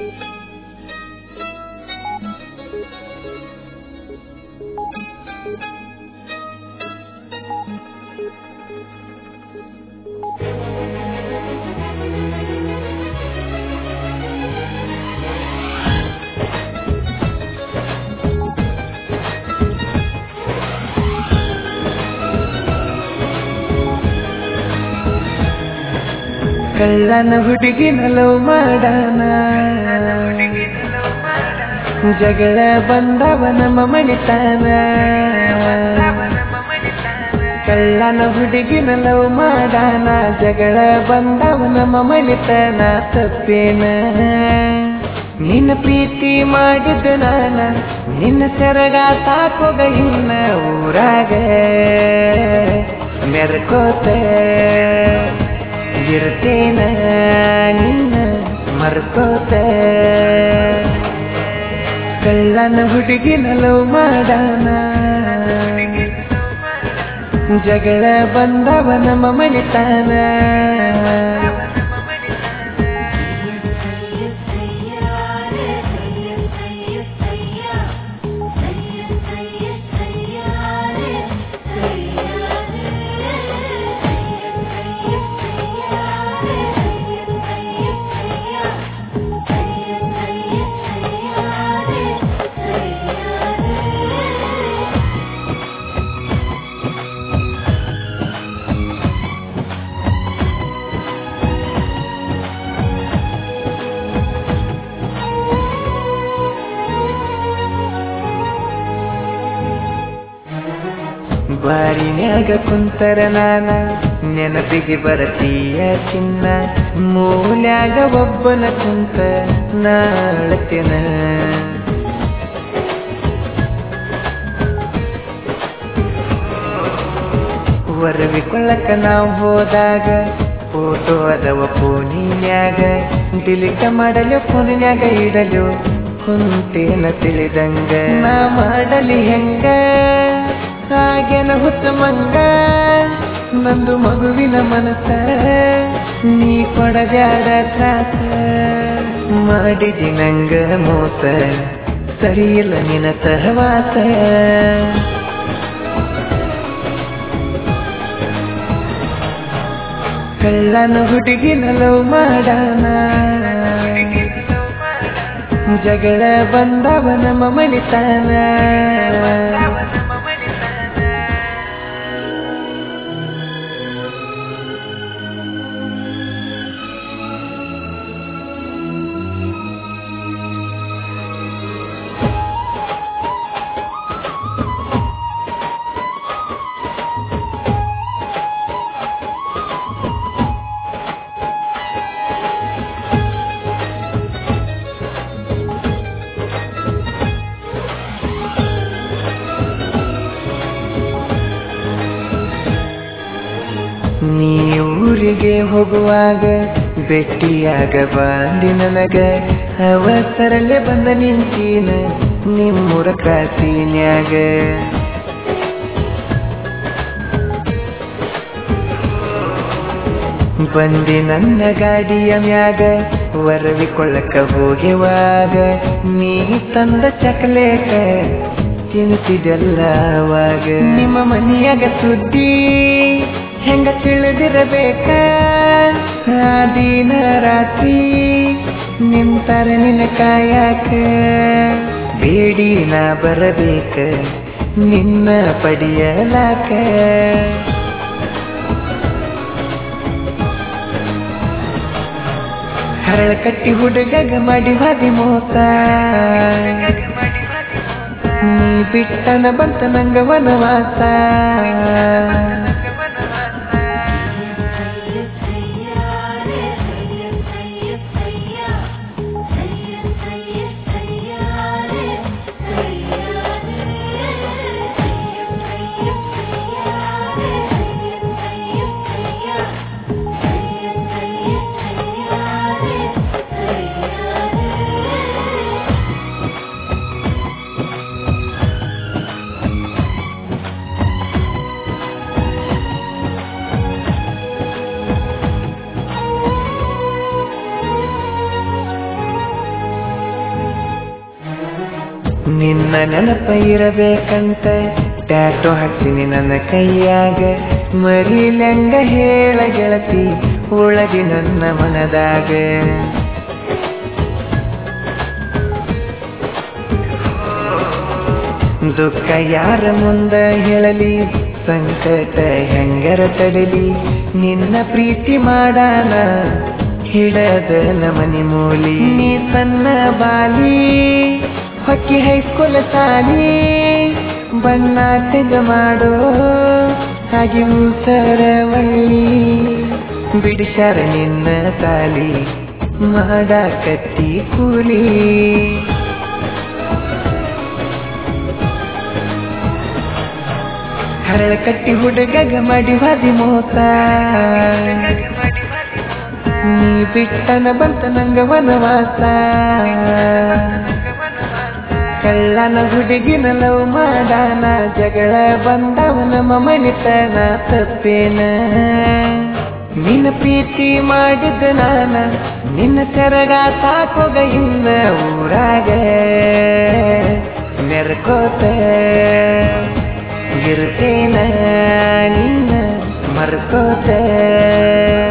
ಕಳ್ಳನ ಹುಡುಗಿನ ಲವ್ ಮಾಡಾನ ಜಗಳ ಬಂದವ ನಮ್ಮ ಮಣಿತಾನ ಕಳ್ಳನ ಹುಡುಗಿನ ಲವ್ ಮಾಡಾನ ಜಗಳ ಬಂದವ ನಮ್ಮ ಮಣಿತಾನ ತಪ್ಪೇನ ನಿನ್ನ ಪ್ರೀತಿ ಮಾಡಿದ ನಾನ ನಿನ್ನ ಸೆರಗ ತಾಕೋಗ ಇನ್ನ ಊರಾಗ ಮೆರ್ಕೋತ ಇರ್ತೇನ ನಿನ್ನ ಮರ್ಕೋತ ಕಳ್ಳನ ಹುಡುಗಿನ ಲವ್ ಮಾಡಾನ ಜಗಳ ಬಂದವ ನಮ್ಮ ಮನಿತಾನ ಬಾರಿನ್ಯಾಗ ಕುಂತರ ನಾನ ನೆನಪಿಗೆ ಬರತೀಯ ಚಿನ್ನ ಮೂಲ್ಯಾಗ ಒಬ್ಬನ ಕುಂತ ನಾಳತಿನ ವರವಿಕೊಳ್ಳಕ ನಾವು ಹೋದಾಗ ಫೋಟೋ ಅದವ ಫೋನಿನ್ಯಾಗ ಡಿಲಿಟ ಮಾಡಲು ಫೋನಿನ್ಯಾಗ ಇಡಲು ಕುಂತೇನ ತಿಳಿದಂಗ ನಾ ಮಾಡಲಿ ಹೆಂಗ ಹಾಗೆನ ಹುತ್ತ ಮಂಗ ನಂದು ಮಗುವಿನ ಮನಸ್ಸ ನೀ ಕೊಡಬ್ಯಾಡ ತ್ರಾಸ ಮಾಡಿದಿ ನಂಗ ಮೋಸ ಸರಿಯಿಲ್ಲ ನಿನ ಸಹವಾಸ ಕಳ್ಳನ ಹುಡುಗಿನ ಲವ್ ಮಾಡಾನ ಜಗಳ ಬಂದವ ನಮ್ಮ ಮನಿತಾನ ನೀ ಊರಿಗೆ ಹೋಗುವಾಗ ಭೇಟಿಯಾಗ ಬಾಂಡಿ ನನಗ ಅವಸರಲ್ಲೇ ಬಂದ ನಿಂತೀನ ನಿಮ್ಮೂರ ಕಾಸಿನ್ಯಾಗ ಬಂದಿ ನನ್ನ ಗಾಡಿಯ ಮ್ಯಾಗ ವರವಿಕೊಳ್ಳಕ ಹೋಗೆವಾಗ ನೀ ತಂದ ಚಕಲೇಕ ತಿನ್ಸಿದೆಲ್ಲ ಅವಾಗ ನಿಮ್ಮ ಮನೆಯಾಗ ಸುದ್ದಿ ಹೆಂಗ ತಿಳಿದಿರಬೇಕ ಆ ದಿನ ರಾತ್ರಿ ನಿಂತರ ನಿನ್ನ ಕಾಯಾಕ ಬೇಡಿ ನಾ ಬರಬೇಕ ನಿನ್ನ ಪಡಿಯಲಾಕ ಹರಳ ಕಟ್ಟಿ ಹುಡುಗಗ ಮಾಡಿ ಹಾದಿ ಮೋಸ ನೀ ಬಿಟ್ಟನ ಬಂತ ನಂಗ ವನವಾಸ ನಿನ್ನ ನೆನಪ ಇರಬೇಕಂತ ಟ್ಯಾಟೋ ಹಾಕ್ಸಿನಿ ನನ್ನ ಕೈಯಾಗ ಮರಿಲಂಗ ಹೇಳ ಗೆಳತಿ ಒಳಗಿ ನನ್ನ ಮನದಾಗ ದುಃಖ ಯಾರ ಮುಂದ ಹೇಳಲಿ ಸಂಕಟ ಹೆಂಗರ ತಡಲಿ ನಿನ್ನ ಪ್ರೀತಿ ಮಾಡಾನ ಹಿಡದ ನಮನಿ ಮೂಲಿ ನೀ ಸಣ್ಣ ಬಾಲಿ ಹೊಕ್ಕಿ ಹೈಸ್ಕೂಲ್ ಸಾಲಿ ಬಣ್ಣ ತೆಗ ಮಾಡೋ ಹಾಗೆ ಸರವಳ್ಳಿ ಬಿಡಿಸ್ಯಾರ ನಿನ್ನ ತಾಲಿ ಮಾಡಾಕತ್ತಿ ಕೂಲಿ ಹರಳ ಕಟ್ಟಿ ಹುಡುಗಗ ಮಾಡಿ ಹಾದಿ ಮೋಸ ನೀ ಬಿಟ್ಟನ ಬಂತ ನಂಗ ವನವಾಸ ಕಳ್ಳನ ಹುಡುಗಿನ ಲವ್ ಮಾಡಾನ ಜಗಳ ಬಂದವ ನಮ್ಮ ಮನಿತನ ತಪ್ಪೇನ ನಿನ್ನ ಪ್ರೀತಿ ಮಾಡಿದ ನಾನ ನಿನ್ನ ಸೆರಗ ಸಾಕೋಗ ಇನ್ನ ಊರಾಗ ಮೆರ್ಕೋತ ಇರ್ತೇನ ನಿನ್ನ ಮರ್ಕೋತ